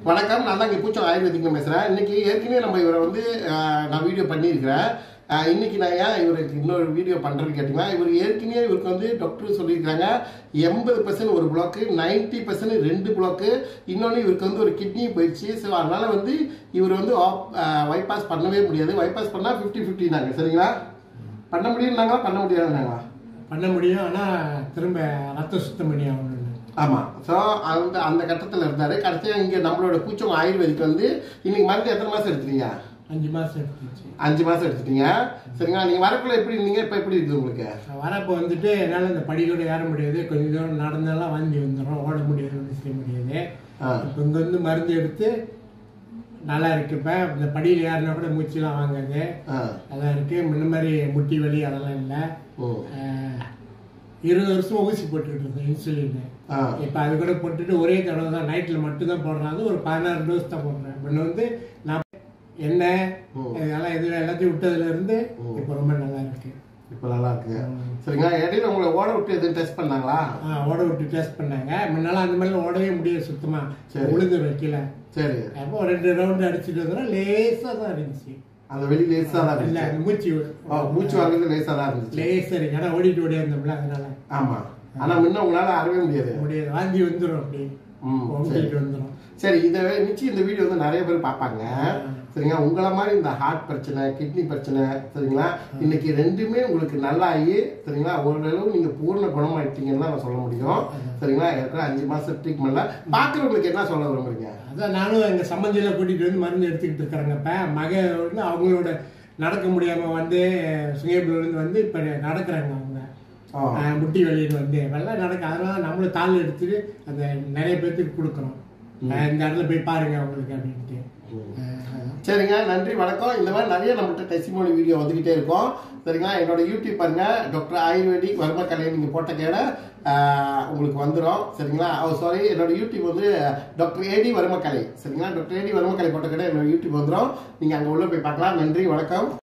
வணக்கம் நான் தான் இங்கே பூச்சம் ஆயுர்வேதிக்கு பேசுகிறேன் இன்னைக்கு ஏற்கனவே நம்ம இவரை வந்து அஹ், நான் வீடியோ பண்ணியிருக்கிறேன் அஹ், இன்னைக்கு நான் ஏன் இவருக்கு இன்னொரு வீடியோ பண்ணுறேன்னு கேட்டிங்கன்னா இவர் ஏற்கனவே இவருக்கு வந்து டாக்டர் சொல்லியிருக்காங்க எண்பது பர்சன்ட் ஒரு பிளாக்கு நைன்ட்டி பர்சன்ட் ரெண்டு பிளாக்கு இன்னொன்று இவருக்கு வந்து ஒரு கிட்னி போயிடுச்சு ஸோ அதனால் வந்து இவர் வந்து வைபாஸ் பண்ணவே முடியாது வைபாஸ் பண்ணால் ஃபிஃப்டி ஃபிஃப்டி நாங்கள் சரிங்களா பண்ண முடியும்னாங்களா பண்ண முடியாதுனாங்களா பண்ண முடியும் ஆனால் திரும்ப ரத்தம் சுத்தம் பண்ணி ஆகணும் ஆமாம் ஸோ அந்த அந்த கட்டத்தில் இருந்தார் கடைசியாக இங்கே நம்மளோட பூச்சம் ஆயுர்வேதிக்கு வந்து இன்னைக்கு மருந்து எத்தனை மாதம் எடுத்துட்டீங்க அஞ்சு மாதம் எடுத்துச்சு அஞ்சு மாதம் எடுத்துட்டீங்க சரிங்களா நீங்கள் வரக்குள்ள எப்படி இருந்தீங்க இப்போ எப்படி இருக்குது உங்களுக்கு வரப்போ வந்துட்டு என்னால் இந்த படிக்கூட ஏற முடியாது கொஞ்சம் தூரம் நடந்தாலும் வாந்தி வந்துடும் ஓட முடியாது ஒன்றும் செய்ய முடியாது ஆ இப்போ இங்கே வந்து மருந்து எடுத்து நல்லா இருக்கு இப்போ இந்த படியில் ஏறினா கூட மூச்சுலாம் வாங்குது ஆ நல்லா இருக்கு முன்ன மாதிரி முட்டி வலி அதெல்லாம் இல்லை ம் இருபது வருஷம் ஊசி போட்டுக்கிட்டு இருந்தேன் இன்சுலின் ஆ இப்போ அது கூட போட்டுட்டு ஒரே தடவை தான் நைட்டில் மட்டும்தான் போடுறேன் அது ஒரு பதினாறு டோஸ் தான் போடுறேன் முன்ன வந்து நான் எண்ணெய் ம். இதெல்லாம் இது எல்லாத்தையும் விட்டதுல இருந்து இப்போ ரொம்ப நல்லா இருக்கு இப்போ நல்லா இருக்குங்க சரிங்களா இடையில உங்களை ஓட விட்டு எதுவும் டெஸ்ட் பண்ணாங்களா ஆ, ஓட விட்டு டெஸ்ட் பண்ணாங்க முன்னால அந்த மாதிரி ஓடவே முடியாது சுத்தமா சரி. உளுந்து வைக்கல சரி அப்போ ஒரு ரெண்டு ரவுண்ட் அடிச்சுட்டு வந்தோம்னா லேசா தான் இருந்துச்சு அந்த வெளி லேசாக தான் இல்ல இருந்துச்சு அந்த மூச்சு ஓ, மூச்சு வாங்குறது லேசாக தான் இருந்துச்சு லேசா இருக்கு ஏன்னா ஓடிட்டு ஓடியாந்தோம்ல அதனால ஆமாம் ஆனால் முன்ன உங்களால் அறவே முடியாது முடியாது வாந்தி வந்துடும் அப்படி ம் சரி ஓடிட்டு வந்துடும் சரி இதை நிச்சயம் இந்த வீடியோ வந்து நிறைய பேர் பார்ப்பாங்க சரிங்களா உங்களை மாதிரி இந்த ஹார்ட் பிரச்சனை கிட்னி பிரச்சனை சரிங்களா இன்னைக்கு ரெண்டுமே உங்களுக்கு நல்லாகி சரிங்களா ஓரளவு நீங்க பூர்ண குணமாயிட்டீங்கன்னு தான் நான் சொல்ல முடியும் சரிங்களா ஏற்கனவே அஞ்சு மாசம் ட்ரீட்மெண்ட்ல பாக்குறவங்களுக்கு என்ன சொல்ல விரும்புறீங்க அதான் நானும் எங்க சம்பந்தியில கூட்டிட்டு வந்து மருந்து எடுத்துக்கிட்டு இருக்கிறேங்க இப்ப மக வந்து அவங்களோட நடக்க முடியாம வந்து சுயபுல இருந்து வந்து இப்ப நடக்கிறாங்க அவங்க ஆ. ஆஹ் முட்டி வலின்னு வந்து வெள்ளம் நடக்க அதனால நம்மளும் தாள் எடுத்துட்டு அந்த நிறைய பேர்த்துக்கு கொடுக்குறோம் ஆஹ் இந்த இடத்துல போய் பாருங்க அவங்களுக்கு அப்படின்ட்டு ஆஹ் சரிங்க நன்றி வணக்கம் இந்த மாதிரி நிறைய நம்மகிட்ட டெஸ்டிமோனி வீடியோ வந்துகிட்டே இருக்கும் சரிங்களா என்னோட யூடியூப் பாருங்க டாக்டர் ஆயுர்வேதிக் வர்மக்கலை நீங்க போட்ட கேட உங்களுக்கு வந்துடும் சரிங்களா ஓ சாரி என்னோட யூடியூப் வந்து டாக்டர் ஏடி வர்மக்கலை சரிங்களா டாக்டர் ஏடி வர்மக்கலை போட்ட கேட என்னோட யூடியூப் வந்துடும் நீங்க அங்க உள்ள போய் பார்க்கலாம் நன்றி வணக்கம்